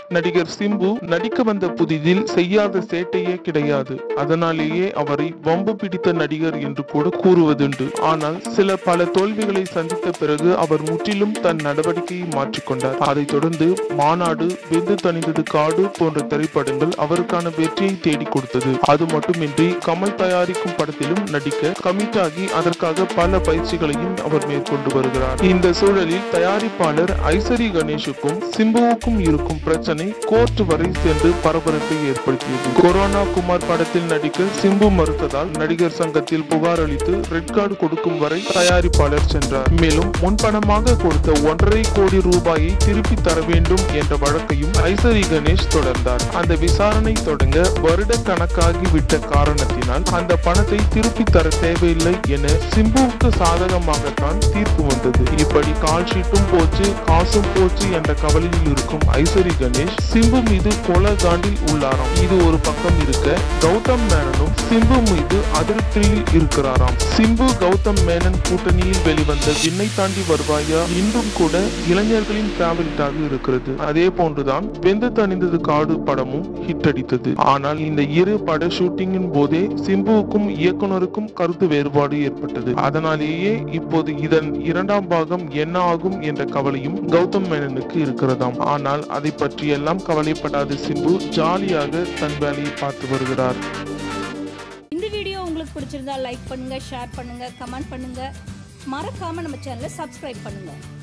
நடிகர் சிம்பு நடிக்க வந்த புதிதில் செய்யாத சேட்டையே கிடையாது அதனாலேயே அவரை வம்பு பிடித்த நடிகர் என்று கூட கூறுவதுண்டு ஆனால் சில பல தோல்விகளை சந்தித்த பிறகு அவர் முற்றிலும் தன் நடவடிக்கையை மாற்றிக்கொண்டார் அதைத் தொடர்ந்து மாநாடு வெந்து தணிந்தது காடு போன்ற திரைப்படங்கள் அவருக்கான வெற்றியை தேடி கொடுத்தது அது மட்டுமின்றி கமல் தயாரிக்கும் படத்திலும் நடிக்க கமிட் ஆகி அதற்காக பல பயிற்சிகளையும் அவர் மேற்கொண்டு வருகிறார் இந்த சூழலில் தயாரிப்பாளர் ஐசரி கணேஷுக்கும் சிம்புவுக்கும் இருக்கும் பிரச்சனை கோர்ட் வரை சென்று பரபரப்பை ஏற்படுத்தியது கொரோனா குமார் படத்தில் நடிக்க சிம்பு மறுத்ததால் நடிகர் சங்கத்தில் புகார் அளித்து ரெட் கார்டு கொடுக்கும் வரை தயாரிப்பாளர் சென்றார் மேலும் முன்பணமாக கொடுத்த ஒன்றரை கோடி ரூபாயை திருப்பி தர வேண்டும் என்ற வழக்கையும் ஐசரி கணேஷ் தொடர்ந்தார் அந்த விசாரணை தொடங்க வருட கணக்காகி விட்ட காரணத்தினால் அந்த பணத்தை திருப்பி தர தேவையில்லை என சிம்புவுக்கு சாதகமாகத்தான் தீர்ப்பு வந்தது இப்படி கால் ஷீட்டும் போச்சு காசும் போச்சு என்ற கவலையில் இருக்கும் ஐசரி கணேஷ் சிம்பு மீது கொல காண்டில் உள்ளாராம் இது ஒரு பக்கம் இருக்க கௌதம் மேனனும் சிம்பு மீது அதிருப்தியில் இருக்கிறாராம் சிம்பு கௌதம் மேனன் கூட்டணியில் வெளிவந்த விண்ணை தாண்டி வருவாயா இன்றும் கூட இளைஞர்களின் ஃபேவரட்டாக இருக்கிறது அதே போன்றுதான் வெந்து தணிந்தது காடு படமும் ஹிட் அடித்தது ஆனால் இந்த இரு பட ஷூட்டிங்கின் போதே சிம்புவுக்கும் இயக்குனருக்கும் கருத்து வேறுபாடு ஏற்பட்டது அதனாலேயே இப்போது இதன் இரண்டாம் பாகம் என்ன ஆகும் என்ற கவலையும் கௌதம் மேனனுக்கு இருக்கிறதாம் ஆனால் அதை பற்றியெல்லாம் கவலைப்படாத சிம்பு ஜாலியாக தன் வேலையை பார்த்து வருகிறார் இந்த வீடியோ உங்களுக்கு பிடிச்சிருந்தா லைக் பண்ணுங்க ஷேர் பண்ணுங்க கமெண்ட் பண்ணுங்க மறக்காம நம்ம சேனலை சப்ஸ்கிரைப் பண்ணுங்க